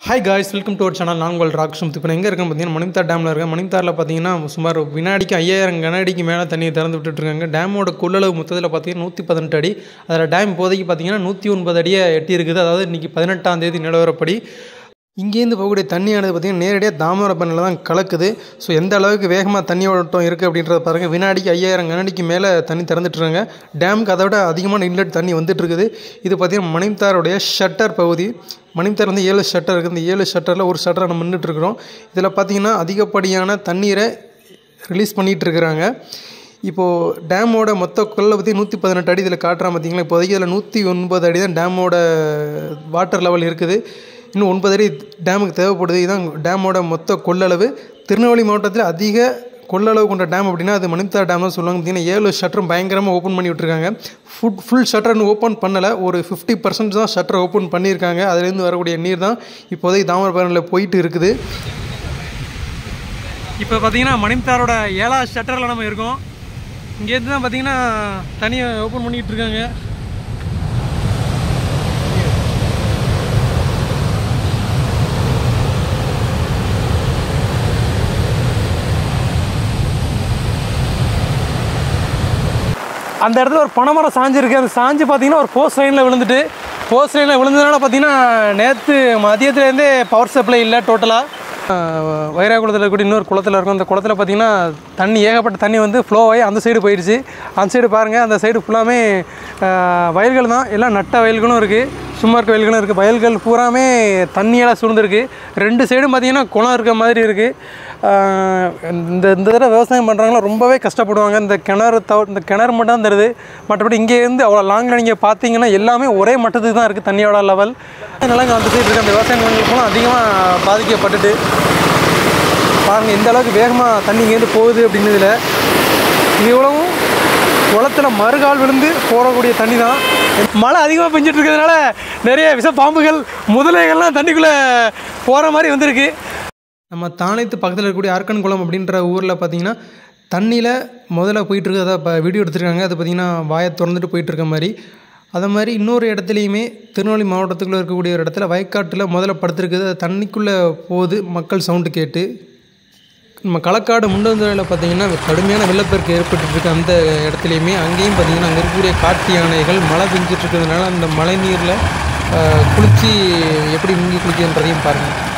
hi guys welcome to our channel நான் உங்கள் ராக்ஷம் இப்போ நான் எங்கே இருக்கேன் பார்த்தீங்கன்னா மணித்தார் டேமில் இருக்கேன் மணித்தாரில் பார்த்தீங்கன்னா சுமார் வினாடிக்கு ஐயாயிரம் கனஅடிக்கு மேலே தண்ணியை திறந்து விட்டுட்ருக்காங்க டேமோட கொள்ளளவு மொத்தத்தில் பார்த்தீங்கன்னா நூற்றி பதினெட்டு அடி அதில் டேம் இப்போதைக்கு பார்த்தீங்கன்னா நூற்றி ஒன்பது அடியை எட்டி இருக்குது அதாவது இன்றைக்கி பதினெட்டாம் தேதி நிலவரப்படி இங்கேருந்து போகக்கூடிய தண்ணியானது பார்த்திங்கன்னா நேரடியாக தாமிரபரணியில் தான் கலக்குது ஸோ எந்த அளவுக்கு வேகமாக தண்ணி ஓட்டம் இருக்குது அப்படின்றத பாருங்கள் வினாடிக்கு ஐயாயிரம் கனடிக்கு மேலே தண்ணி திறந்துட்டுருங்க டேமுக்கு அதை விட அதிகமான இன்லெட் தண்ணி வந்துட்டு இருக்குது இது பார்த்திங்கன்னா மணித்தாருடைய ஷட்டர் பகுதி மணித்தார் வந்து ஏழு ஷட்டர் இருக்குது இந்த ஏழு ஷட்டரில் ஒரு ஷட்டரை நம்ம நின்றுட்டுருக்குறோம் இதில் பார்த்திங்கன்னா அதிகப்படியான தண்ணீரை ரிலீஸ் பண்ணிகிட்டு இருக்கிறாங்க இப்போது டேமோட மொத்த கொள்ளை பற்றி நூற்றி பதினெட்டு அடி இதில் காட்டுறான் பார்த்தீங்களா இப்போதைக்கு இதில் நூற்றி ஒன்பது அடி தான் டேமோட வாட்டர் லெவல் இருக்குது இன்னும் ஒன்பது அடி டேமுக்கு தேவைப்படுது இதுதான் டேமோட மொத்த கொள்ளளவு திருநெல்வேலி மாவட்டத்தில் அதிக கொள்ளளவு கொண்ட டேம் அப்படின்னா அது மணித்தார் டேம் தான் சொல்லுவாங்க பார்த்தீங்கன்னா ஏழு ஷட்டரும் பயங்கரமாக ஓப்பன் பண்ணி விட்டுருக்காங்க ஃபுட் ஃபுல் ஷட்டர்னு ஓப்பன் பண்ணலை ஒரு ஃபிஃப்டி பர்சன்ட் தான் ஷட்டர் ஓப்பன் பண்ணியிருக்காங்க அதுலேருந்து வரக்கூடிய நீர் தான் இப்போதைக்கு தாமிரபரணியில் போயிட்டு இருக்குது இப்போ பார்த்தீங்கன்னா மணித்தாரோட ஏழாவது ஷட்டரில் நம்ம இருக்கோம் இங்கேருந்து தான் பார்த்தீங்கன்னா தனியை ஓப்பன் பண்ணிகிட்டு இருக்காங்க அந்த இடத்துல ஒரு பனைமரம் சாஞ்சிருக்கு அந்த சாஞ்சு பார்த்தீங்கன்னா ஒரு போஸ்ட் லைனில் விழுந்துட்டு போஸ்ட் லைனில் விழுந்ததுனால பார்த்தீங்கன்னா நேற்று மதியத்துலேருந்தே பவர் சப்ளை இல்லை டோட்டலாக வைராகுளத்தில் இருக்கக்கூடிய இன்னொரு குளத்தில் இருக்கும் அந்த குளத்தில் பார்த்தீங்கன்னா தண்ணி ஏகப்பட்ட தண்ணி வந்து ஃப்ளோ ஆகி அந்த சைடு போயிடுச்சு அந்த சைடு பாருங்கள் அந்த சைடு ஃபுல்லாமே வயல்கள் தான் எல்லாம் நட்ட வயல்களும் இருக்குது சும்மா இருக்க வயல்களும் இருக்குது வயல்கள் பூராமே தண்ணியெல்லாம் சூழ்ந்துருக்கு ரெண்டு சைடும் பார்த்தீங்கன்னா குளம் இருக்க மாதிரி இருக்குது இந்த இந்த தடவை விவசாயம் பண்ணுறவங்கள ரொம்பவே கஷ்டப்படுவாங்க இந்த கிணறு தவ இந்த கிணறு மட்டும் தான் தருது மற்றபடி இங்கேருந்து அவ்வளோ லாங்கில் நீங்கள் பார்த்தீங்கன்னா எல்லாமே ஒரே மட்டத்துக்கு தான் இருக்குது தண்ணியோட லெவல் நிலங்க வந்து சைடு இருக்க அந்த விவசாய நிலங்களுக்கும் அதிகமாக பாதிக்கப்பட்டுட்டு பாருங்கள் எந்த அளவுக்கு வேகமாக தண்ணி இங்கேருந்து போகுது அப்படின்னதில் இது இவ்வளவும் குளத்தில் மறுகால் விழுந்து போகக்கூடிய தண்ணி தான் மழை அதிகமாக பெஞ்சிட்டு இருக்கிறதுனால நிறைய விஷ பாம்புகள் முதலைகள்லாம் தண்ணிக்குள்ளே போகிற மாதிரி வந்திருக்கு நம்ம தானைத்து பக்கத்தில் இருக்கக்கூடிய ஆர்கன் குளம் அப்படின்ற ஊரில் பார்த்தீங்கன்னா தண்ணியில் முதல்ல போயிட்டுருக்கு அதை இப்போ வீடியோ எடுத்துருக்காங்க அது பார்த்திங்கன்னா வாயை திறந்துட்டு போயிட்டுருக்க மாதிரி அதை மாதிரி இன்னொரு இடத்துலையுமே திருநெல்வேலி மாவட்டத்துக்குள்ளே இருக்கக்கூடிய ஒரு இடத்துல வயக்காட்டில் முதல்ல படுத்துருக்குது அது தண்ணிக்குள்ளே போகுது மக்கள் சவுண்டு கேட்டு நம்ம களக்காடு முண்டந்துறையில் பார்த்தீங்கன்னா கடுமையான வெள்ளப்பெருக்கு ஏற்பட்டுருக்கு அந்த இடத்துலையுமே அங்கேயும் பார்த்தீங்கன்னா அங்கே இருக்கக்கூடிய காட்டு யானைகள் மழை பெஞ்சிட்டு இருக்கிறதுனால அந்த மழை நீரில் குளித்து எப்படி முங்கி குளிக்குன்றதையும் பாருங்கள்